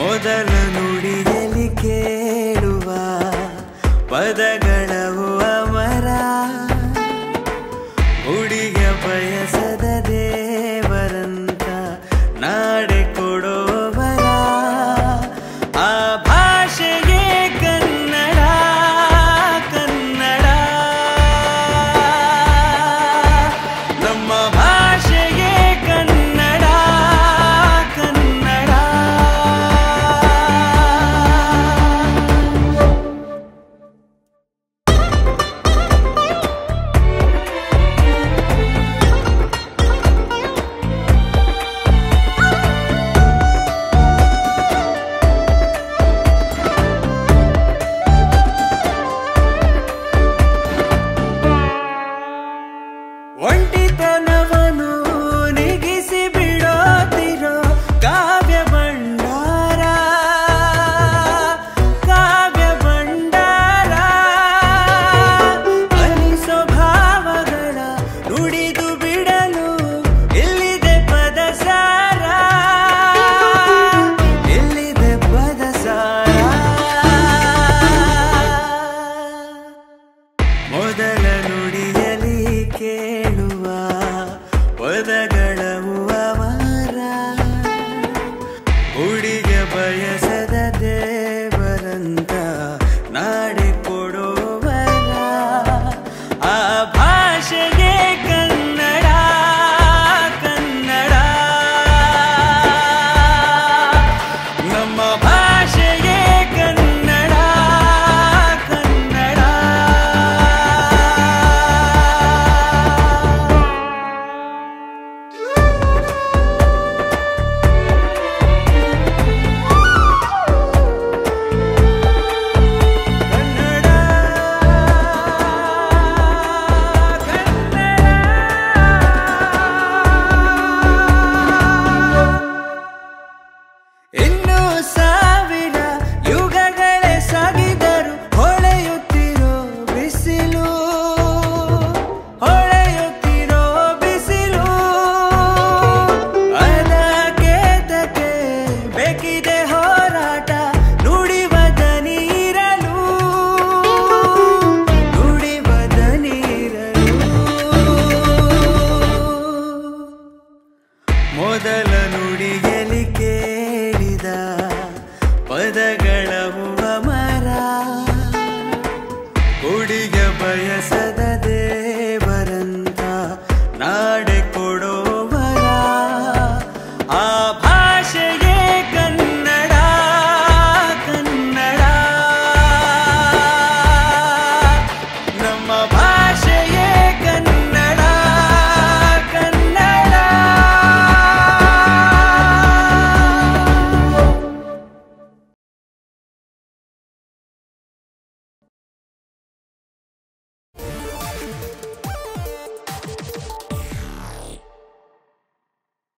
ಮೊದಲ ನುಡಿಯಲ್ಲಿ ಕೇಳುವ ಪದಗಳವು ಅಮರ ಹುಡುಗ ಬಯಸದ ದೇವರಂತ ನಾಡೆ ಕೊಡೋವರ ಆ ಭಾಷೆಗೆ ಕನ್ನಡ ಕನ್ನಡ ನಮ್ಮ ಭಾಷೆಗೆ ಕನ್ನಡ ಕನ್ನಡ ಒಂಟಿತನವನು ನಿಗಿಸಿ ಬಿಡೋತಿರೋ ಕಾವ್ಯ ಭಂಡಾರ ಕಾವ್ಯ ಭಂಡಾರ ಅನಿಸೋ ಭಾವಗಳ ನುಡಿದು ಬಿಡಲು ಎಲ್ಲಿದೆ ಪದಸಾರ ಎಲ್ಲಿದೆ ಪದಸಾರ ಮೊದಲ ನುಡಿಯಲಿ ಕೇಳುವ ಪದಗಳವು ಅಮರ ಹುಡುಗ ಬಯಸದ ದೇವರಂತ ನಾಡಿ ಕೊಡುವರ ಆ ಭಾಷೆಗೆ ಕನ್ನಡ ಕನ್ನಡ ನಮ್ಮ ಭಾಷೆಗೆ ಕನ್ನಡ ಕನ್ನಡ ಕನ್ನಡ ಇನ್ನು ಸಾವಿರ ಯುಗಗಳೇ ಸಾಗಿದರು ಹೊಳೆಯುತ್ತಿರೋ ಬಿಸಿಲು ಹೊಳೆಯುತ್ತಿರೋ ಬಿಸಿಲು ಅದಕ್ಕೆ ಬೇಕಿದೆ ಹೋರಾಟ ನುಡಿವದ ನೀರಲು ನುಡಿವದ ನೀರಲು ಮೊದಲ ನುಡಿಯಲಿ ಕೇಳಿದ ಪದಗಳವು ಅಮರ ಹುಡುಗ ಬಯಸದ ದೇವರಂತ ನಾ